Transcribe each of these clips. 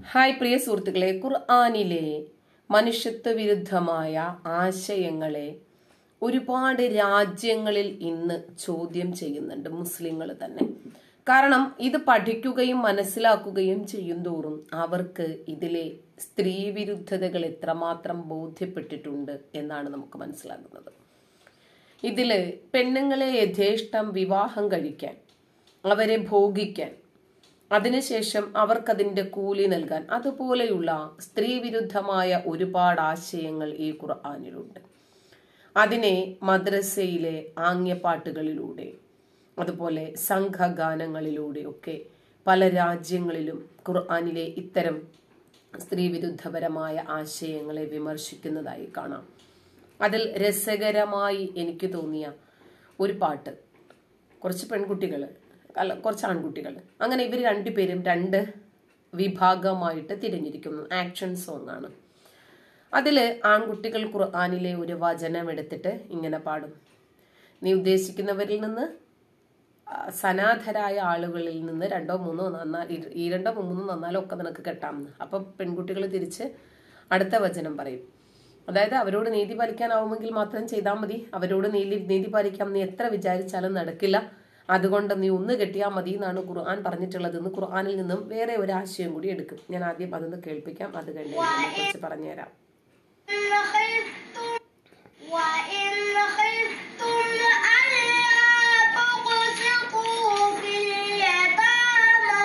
Hi പ്രിയ സുഹൃത്തുക്കളെ ഖുർആാനിലെ മനുഷ്യത്വ വിരുദ്ധമായ ആശയങ്ങളെ ഒരുപാട് രാജ്യങ്ങളിൽ ഇന്ന് ചോദ്യം ചെയ്യുന്നുണ്ട് മുസ്ലിങ്ങൾ തന്നെ കാരണം ഇത് പഠിക്കുകയും മനസ്സിലാക്കുകയും ചെയ്യും തോറും അവർക്ക് ഇതിലെ സ്ത്രീ വിരുദ്ധതകൾ എത്രമാത്രം ബോധ്യപ്പെട്ടിട്ടുണ്ട് എന്നാണ് നമുക്ക് മനസ്സിലാകുന്നത് ഇതില് പെണ്ണുങ്ങളെ യഥേഷ്ടം വിവാഹം കഴിക്കാൻ അവരെ ഭോഗിക്കാൻ അതിനുശേഷം അവർക്കതിന്റെ കൂലി നൽകാൻ അതുപോലെയുള്ള സ്ത്രീ വിരുദ്ധമായ ഒരുപാട് ആശയങ്ങൾ ഈ ഖുർആാനിലുണ്ട് അതിനെ മദ്രസയിലെ ആംഗ്യപ്പാട്ടുകളിലൂടെ അതുപോലെ സംഘഗാനങ്ങളിലൂടെയൊക്കെ പല രാജ്യങ്ങളിലും ഖുർആാനിലെ ഇത്തരം സ്ത്രീവിരുദ്ധപരമായ ആശയങ്ങളെ വിമർശിക്കുന്നതായി കാണാം അതിൽ രസകരമായി എനിക്ക് തോന്നിയ ഒരു പാട്ട് കുറച്ച് പെൺകുട്ടികൾ അല്ല കുറച്ച് ആൺകുട്ടികൾ അങ്ങനെ ഇവർ രണ്ടുപേരും രണ്ട് വിഭാഗമായിട്ട് തിരിഞ്ഞിരിക്കുന്നു ആക്ഷൻ സോങ് ആണ് അതിൽ ആൺകുട്ടികൾ ഖുർആാനിലെ ഒരു വചനം എടുത്തിട്ട് ഇങ്ങനെ പാടും നീ ഉദ്ദേശിക്കുന്നവരിൽ നിന്ന് ആ, സനാഥരായ ആളുകളിൽ നിന്ന് രണ്ടോ മൂന്നോ നന്നാ ഇ- ഈ രണ്ടോ മൂന്നോ നന്നാലോ ഒക്കെ നിനക്ക് കെട്ടാമെന്ന് അപ്പൊ പെൺകുട്ടികൾ തിരിച്ച് അടുത്ത വചനം പറയും അതായത് അവരോട് നീതി പാലിക്കാനാവുമെങ്കിൽ മാത്രം ചെയ്താൽ മതി അവരോട് നീതി നീതി പാലിക്കാം നീ എത്ര വിചാരിച്ചാലും നടക്കില്ല അതുകൊണ്ട് നീ ഒന്ന് കെട്ടിയാൽ മതി എന്നാണ് ഖുർആൻ പറഞ്ഞിട്ടുള്ളത് എന്ന് ഖുർആനിൽ നിന്നും വേറെ ഒരു ആശയം കൂടി എടുക്കും ഞാൻ ആദ്യം അതൊന്ന് കേൾപ്പിക്കാം അത് കഴിഞ്ഞ് കുറിച്ച് പറഞ്ഞുതരാം إن خفتم وإن خفتم ألا تقسطوا في اليتامى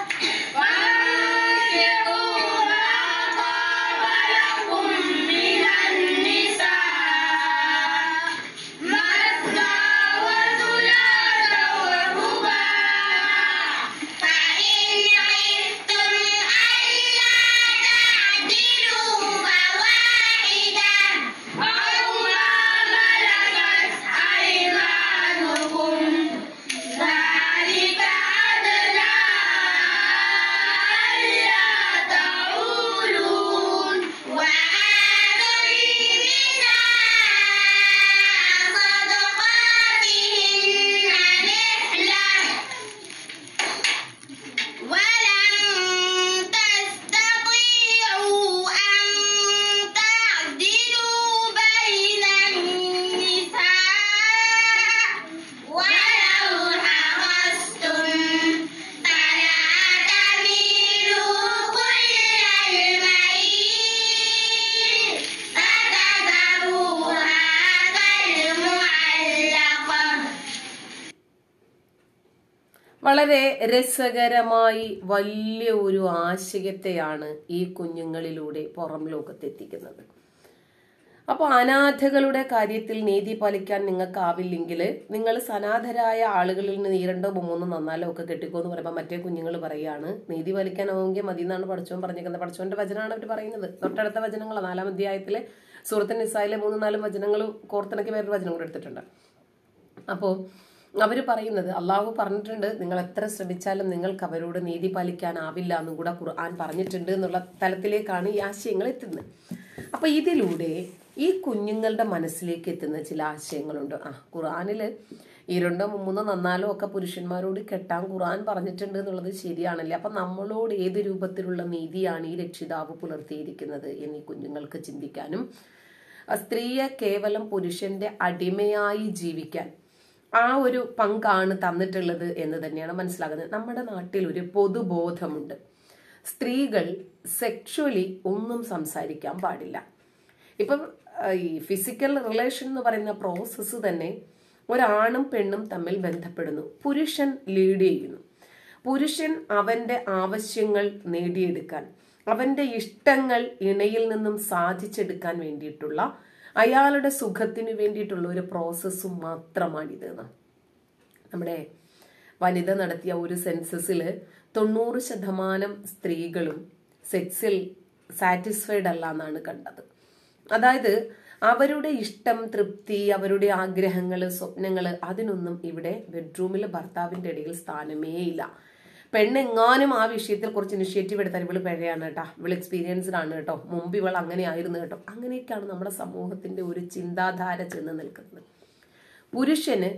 فانكحوا ما طاب لكم من النساء مثنى وثلاث ورباع فإن خفتم ألا تعدلوا فواحدة أو ما ملكت أيمانكم ذلك أدنى ألا تعولون وآتوا النساء صدقاتهن نحلة ولن تستطيعوا أن تعدلوا بين النساء ولو حرصتم فلا تميلوا كل الميل فتذروها كالمعلقة വളരെ രസകരമായി വലിയ ഒരു ആശയത്തെയാണ് ഈ കുഞ്ഞുങ്ങളിലൂടെ പുറം ലോകത്തെത്തിക്കുന്നത് അപ്പോൾ അനാഥകളുടെ കാര്യത്തിൽ നീതി പാലിക്കാൻ നിങ്ങൾക്കാവില്ലെങ്കിൽ നിങ്ങൾ സനാഥരായ ആളുകളിൽ നിന്ന് ഈ രണ്ടോ മൂന്നോ നന്നാലോ ഒക്കെ കെട്ടിക്കോ എന്ന് പറയുമ്പോൾ മറ്റേ കുഞ്ഞുങ്ങൾ പറയാണ് നീതി പാലിക്കാനാവുമെങ്കിൽ മതി എന്നാണ് പഠിച്ചോൻ പറഞ്ഞിരിക്കുന്നത് പഠിച്ചോന്റെ വചനമാണ് അവർ പറയുന്നത് തൊട്ടടുത്ത വചനങ്ങൾ നാലാം അധ്യായത്തിലെ സൂറത്ത് നിസായിലെ മൂന്ന് നാലും വചനങ്ങൾ കോർത്തിണക്കി വേറൊരു വചനം കൂടെ എടുത്തിട്ടുണ്ട് അപ്പോൾ അവർ പറയുന്നത് അള്ളാഹു പറഞ്ഞിട്ടുണ്ട് നിങ്ങൾ എത്ര ശ്രമിച്ചാലും നിങ്ങൾക്ക് അവരോട് നീതി പാലിക്കാനാവില്ല എന്നും കൂടെ ഖുർആൻ പറഞ്ഞിട്ടുണ്ട് എന്നുള്ള തലത്തിലേക്കാണ് ഈ ആശയങ്ങൾ എത്തുന്നത് അപ്പൊ ഇതിലൂടെ ഈ കുഞ്ഞുങ്ങളുടെ മനസ്സിലേക്ക് എത്തുന്ന ചില ആശയങ്ങളുണ്ട് ആ ഖുർആനിൽ ഈ രണ്ടോ മൂന്നോ നന്നാലോ ഒക്കെ പുരുഷന്മാരോട് കെട്ടാൻ ഖുർആൻ പറഞ്ഞിട്ടുണ്ട് എന്നുള്ളത് ശരിയാണല്ലേ അപ്പൊ നമ്മളോട് ഏത് രൂപത്തിലുള്ള നീതിയാണ് ഈ രക്ഷിതാവ് പുലർത്തിയിരിക്കുന്നത് എന്ന് ഈ കുഞ്ഞുങ്ങൾക്ക് ചിന്തിക്കാനും ആ സ്ത്രീയെ കേവലം പുരുഷന്റെ അടിമയായി ജീവിക്കാൻ ആ ഒരു പങ്കാണ് തന്നിട്ടുള്ളത് എന്ന് തന്നെയാണ് മനസ്സിലാകുന്നത് നമ്മുടെ നാട്ടിൽ ഒരു പൊതുബോധമുണ്ട് സ്ത്രീകൾ സെക്ഷുവലി ഒന്നും സംസാരിക്കാൻ പാടില്ല ഇപ്പം ആ, ഈ ഫിസിക്കൽ റിലേഷൻ എന്ന് പറയുന്ന പ്രോസസ്സ് തന്നെ ഒരാണും പെണ്ണും തമ്മിൽ ബന്ധപ്പെടുന്നു പുരുഷൻ ലീഡ് ചെയ്യുന്നു പുരുഷൻ അവന്റെ ആവശ്യങ്ങൾ നേടിയെടുക്കാൻ അവന്റെ ഇഷ്ടങ്ങൾ ഇണയിൽ നിന്നും സാധിച്ചെടുക്കാൻ വേണ്ടിയിട്ടുള്ള അയാളുടെ സുഖത്തിന് വേണ്ടിയിട്ടുള്ള ഒരു പ്രോസസ്സും മാത്രമാണിത് എന്ന്. നമ്മുടെ വനിത നടത്തിയ ഒരു സെൻസസിൽ തൊണ്ണൂറ് ശതമാനം സ്ത്രീകളും സെക്സിൽ സാറ്റിസ്ഫൈഡ് അല്ല എന്നാണ് കണ്ടത് അതായത് അവരുടെ ഇഷ്ടം തൃപ്തി അവരുടെ ആഗ്രഹങ്ങൾ സ്വപ്നങ്ങൾ അതിനൊന്നും ഇവിടെ ബെഡ്റൂമിൽ ഭർത്താവിന്റെ ഇടയിൽ സ്ഥാനമേ ഇല്ല പെണ്ണെങ്ങാനും ആ വിഷയത്തിൽ കുറച്ച് ഇനിഷ്യേറ്റീവ് എടുത്താൽ ഇവള് പിഴയാണ് കേട്ടോ ഇവള് എക്സ്പീരിയൻസ്ഡ് ആണ് കേട്ടോ മുമ്പ് ഇവൾ അങ്ങനെ ആയിരുന്നു കേട്ടോ അങ്ങനെയൊക്കെയാണ് നമ്മുടെ സമൂഹത്തിന്റെ ഒരു ചിന്താധാര ചെന്ന് നിൽക്കുന്നത് പുരുഷന്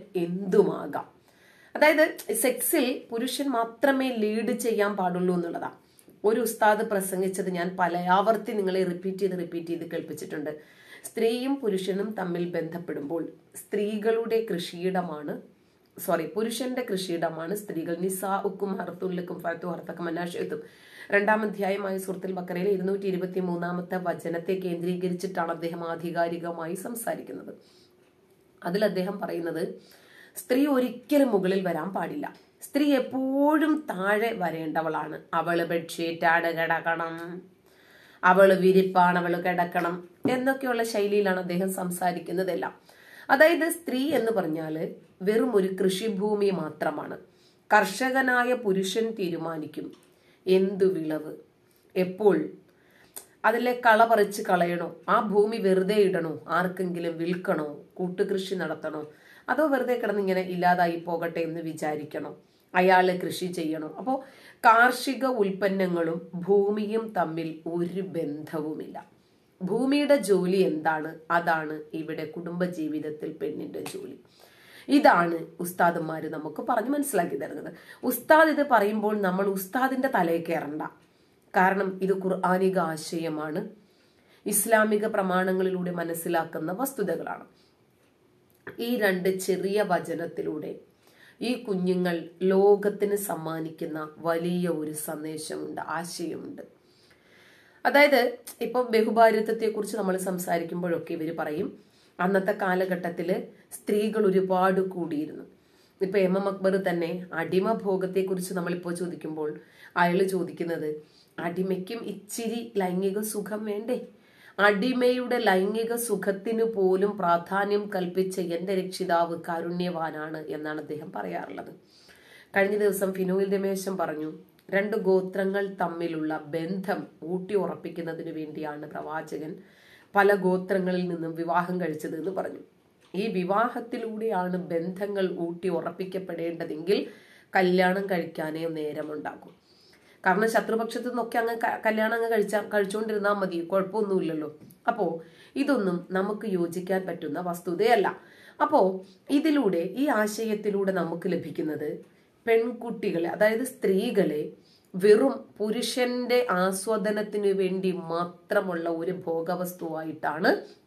എന്തുമാകാം അതായത് സെക്സിൽ പുരുഷൻ മാത്രമേ ലീഡ് ചെയ്യാൻ പാടുള്ളൂ എന്നുള്ളതാ ഒരു ഉസ്താദ് പ്രസംഗിച്ചത് ഞാൻ പലയാവർത്തി നിങ്ങളെ റിപ്പീറ്റ് ചെയ്ത് റിപ്പീറ്റ് ചെയ്ത് കേൾപ്പിച്ചിട്ടുണ്ട് സ്ത്രീയും പുരുഷനും തമ്മിൽ ബന്ധപ്പെടുമ്പോൾ സ്ത്രീകളുടെ കൃഷിയിടമാണ് സോറി പുരുഷന്റെ കൃഷിയിടമാണ് സ്ത്രീകൾ നിസാ ഉക്കും ഹർത്തുല്ലക്കും ഫത്തു ഹർത്തക്കും അനാശയത്തും രണ്ടാം അധ്യായമായ സുഹൃത്തിൽ ബക്കറയിലെ ഇരുന്നൂറ്റി ഇരുപത്തി മൂന്നാമത്തെ വചനത്തെ കേന്ദ്രീകരിച്ചിട്ടാണ് അദ്ദേഹം ആധികാരികമായി സംസാരിക്കുന്നത് അതിൽ അദ്ദേഹം പറയുന്നത് സ്ത്രീ ഒരിക്കലും മുകളിൽ വരാൻ പാടില്ല സ്ത്രീ എപ്പോഴും താഴെ വരേണ്ടവളാണ് അവള് ബെഡ്ഷീറ്റാണ് കിടക്കണം അവള് വിരിപ്പാണ് അവള് കിടക്കണം എന്നൊക്കെയുള്ള ശൈലിയിലാണ് അദ്ദേഹം സംസാരിക്കുന്നതെല്ലാം അതായത് സ്ത്രീ എന്ന് പറഞ്ഞാല് വെറും ഒരു കൃഷിഭൂമി മാത്രമാണ് കർഷകനായ പുരുഷൻ തീരുമാനിക്കും എന്തു വിളവ് എപ്പോൾ അതിലെ കള പറിച്ച് കളയണോ ആ ഭൂമി വെറുതെ ഇടണോ ആർക്കെങ്കിലും വിൽക്കണോ കൂട്ടുകൃഷി നടത്തണോ അതോ വെറുതെ കിടന്നിങ്ങനെ ഇല്ലാതായി പോകട്ടെ എന്ന് വിചാരിക്കണോ അയാള് കൃഷി ചെയ്യണോ അപ്പോൾ കാർഷിക ഉൽപ്പന്നങ്ങളും ഭൂമിയും തമ്മിൽ ഒരു ബന്ധവുമില്ല ഭൂമിയുടെ ജോലി എന്താണ് അതാണ് ഇവിടെ കുടുംബജീവിതത്തിൽ പെണ്ണിന്റെ ജോലി ഇതാണ് ഉസ്താദന്മാര് നമുക്ക് പറഞ്ഞു മനസ്സിലാക്കി തരുന്നത് ഉസ്താദ് ഇത് പറയുമ്പോൾ നമ്മൾ ഉസ്താദിന്റെ തലയിൽ കയറണ്ട കാരണം ഇത് ഖുർആാനിക ആശയമാണ് ഇസ്ലാമിക പ്രമാണങ്ങളിലൂടെ മനസ്സിലാക്കുന്ന വസ്തുതകളാണ് ഈ രണ്ട് ചെറിയ വചനത്തിലൂടെ ഈ കുഞ്ഞുങ്ങൾ ലോകത്തിന് സമ്മാനിക്കുന്ന വലിയ ഒരു സന്ദേശമുണ്ട് ആശയമുണ്ട് അതായത് ഇപ്പം ബഹുഭാര്യത്വത്തെ കുറിച്ച് നമ്മൾ സംസാരിക്കുമ്പോഴൊക്കെ ഇവർ പറയും അന്നത്തെ കാലഘട്ടത്തില് സ്ത്രീകൾ ഒരുപാട് കൂടിയിരുന്നു ഇപ്പൊ എം എം അക്ബർ തന്നെ അടിമ ഭോഗത്തെ കുറിച്ച് നമ്മളിപ്പോ ചോദിക്കുമ്പോൾ അയാൾ ചോദിക്കുന്നത് അടിമയ്ക്കും ഇച്ചിരി ലൈംഗിക സുഖം വേണ്ടേ അടിമയുടെ ലൈംഗിക സുഖത്തിന് പോലും പ്രാധാന്യം കൽപ്പിച്ച എന്റെ രക്ഷിതാവ് കാരുണ്യവാനാണ് എന്നാണ് അദ്ദേഹം പറയാറുള്ളത് കഴിഞ്ഞ ദിവസം ഫിനോയിൽ രമേശൻ പറഞ്ഞു രണ്ട് ഗോത്രങ്ങൾ തമ്മിലുള്ള ബന്ധം ഊട്ടി ഉറപ്പിക്കുന്നതിന് വേണ്ടിയാണ് പ്രവാചകൻ പല ഗോത്രങ്ങളിൽ നിന്നും വിവാഹം കഴിച്ചത് എന്ന് പറഞ്ഞു ഈ വിവാഹത്തിലൂടെയാണ് ബന്ധങ്ങൾ ഊട്ടി ഉറപ്പിക്കപ്പെടേണ്ടതെങ്കിൽ കല്യാണം കഴിക്കാനേ നേരമുണ്ടാകും കാരണം ശത്രുപക്ഷത്തു നിന്നൊക്കെ അങ്ങ് ക- കല്യാണം അങ്ങ് കഴിച്ച കഴിച്ചുകൊണ്ടിരുന്നാൽ മതി കുഴപ്പമൊന്നുമില്ലല്ലോ അപ്പോ ഇതൊന്നും നമുക്ക് യോജിക്കാൻ പറ്റുന്ന വസ്തുതയല്ല അപ്പോ ഇതിലൂടെ ഈ ആശയത്തിലൂടെ നമുക്ക് ലഭിക്കുന്നത് പെൺകുട്ടികളെ അതായത് സ്ത്രീകളെ വെറും പുരുഷന്റെ ആസ്വാദനത്തിനു വേണ്ടി മാത്രമുള്ള ഒരു ഭോഗവസ്തുവായിട്ടാണ്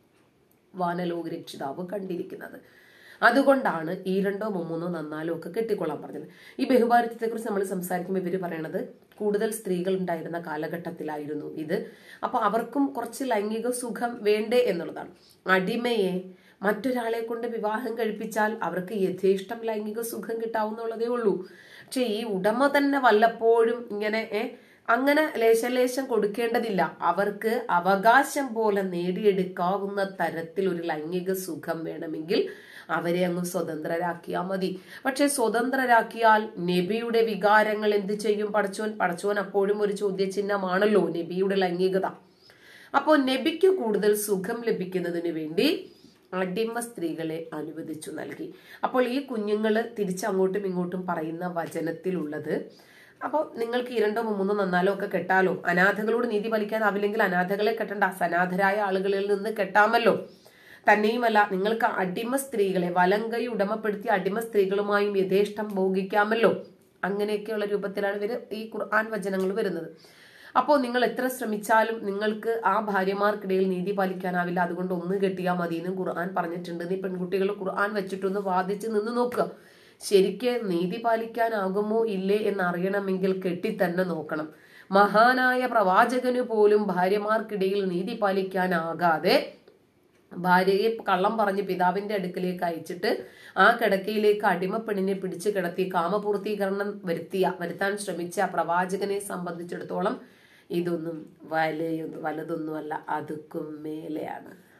വാനലോക രക്ഷിതാവ് കണ്ടിരിക്കുന്നത് അതുകൊണ്ടാണ് ഈ രണ്ടോ മൂന്നോ നന്നാലോ ഒക്കെ കെട്ടിക്കൊള്ളാൻ പറഞ്ഞത് ഈ ബഹുഭാരതത്തെ കുറിച്ച് നമ്മൾ സംസാരിക്കുമ്പോൾ ഇവര് പറയണത് കൂടുതൽ സ്ത്രീകൾ ഉണ്ടായിരുന്ന കാലഘട്ടത്തിലായിരുന്നു ഇത് അപ്പൊ അവർക്കും കുറച്ച് ലൈംഗിക സുഖം വേണ്ടേ എന്നുള്ളതാണ് അടിമയെ മറ്റൊരാളെ കൊണ്ട് വിവാഹം കഴിപ്പിച്ചാൽ അവർക്ക് യഥേഷ്ടം ലൈംഗിക സുഖം കിട്ടാവുന്നുള്ളതേ ഉള്ളൂ പക്ഷെ ഈ ഉടമ തന്നെ വല്ലപ്പോഴും ഇങ്ങനെ ഏ അങ്ങനെ ലേശലേശം കൊടുക്കേണ്ടതില്ല അവർക്ക് അവകാശം പോലെ നേടിയെടുക്കാവുന്ന തരത്തിൽ ഒരു ലൈംഗിക സുഖം വേണമെങ്കിൽ അവരെ അങ്ങ് സ്വതന്ത്രരാക്കിയാൽ മതി പക്ഷെ സ്വതന്ത്രരാക്കിയാൽ നബിയുടെ വികാരങ്ങൾ എന്ത് ചെയ്യും പടച്ചോൻ പടച്ചോൻ അപ്പോഴും ഒരു ചോദ്യചിഹ്നമാണല്ലോ നബിയുടെ ലൈംഗികത അപ്പോൾ നബിക്ക് കൂടുതൽ സുഖം ലഭിക്കുന്നതിന് വേണ്ടി അടിമ സ്ത്രീകളെ അനുവദിച്ചു നൽകി അപ്പോൾ ഈ കുഞ്ഞുങ്ങൾ തിരിച്ചങ്ങോട്ടും ഇങ്ങോട്ടും പറയുന്ന വചനത്തിലുള്ളത് അപ്പോൾ നിങ്ങൾക്ക് ഈ രണ്ടോ മൂന്നോ നന്നാലോ ഒക്കെ കെട്ടാലോ അനാഥകളോട് നീതി പാലിക്കാനാവില്ലെങ്കിൽ അനാഥകളെ കെട്ടണ്ട സനാഥരായ ആളുകളിൽ നിന്ന് കെട്ടാമല്ലോ തന്നെയുമല്ല നിങ്ങൾക്ക് അടിമ സ്ത്രീകളെ വലങ്കൈ ഉടമപ്പെടുത്തി അടിമ സ്ത്രീകളുമായും യഥേഷ്ടം ഭോഗിക്കാമല്ലോ അങ്ങനെയൊക്കെയുള്ള രൂപത്തിലാണ് ഇവര് ഈ ഖുർആൻ വചനങ്ങൾ വരുന്നത് അപ്പോൾ നിങ്ങൾ എത്ര ശ്രമിച്ചാലും നിങ്ങൾക്ക് ആ ഭാര്യമാർക്കിടയിൽ നീതി പാലിക്കാനാവില്ല അതുകൊണ്ട് ഒന്ന് കെട്ടിയാൽ മതി എന്നും ഖുർആൻ പറഞ്ഞിട്ടുണ്ട് നീ പെൺകുട്ടികൾ ഖുർആൻ വെച്ചിട്ടൊന്ന് വാദിച്ച് നിന്ന് നോക്കുക ശരിക്ക് നീതി പാലിക്കാനാകുമോ ഇല്ലേ എന്നറിയണമെങ്കിൽ കെട്ടി തന്നെ നോക്കണം മഹാനായ പ്രവാചകന് പോലും ഭാര്യമാർക്കിടയിൽ നീതി പാലിക്കാനാകാതെ ഭാര്യയെ കള്ളം പറഞ്ഞ് പിതാവിന്റെ അടുക്കലേക്ക് അയച്ചിട്ട് ആ കിടക്കയിലേക്ക് അടിമപ്പെണ്ണിനെ പിടിച്ചു കിടത്തി കാമപൂർത്തീകരണം വരുത്തിയ വരുത്താൻ ശ്രമിച്ച ആ പ്രവാചകനെ സംബന്ധിച്ചിടത്തോളം ഇതൊന്നും വലിയ വലുതൊന്നുമല്ല അതുക്കും മേലെയാണ്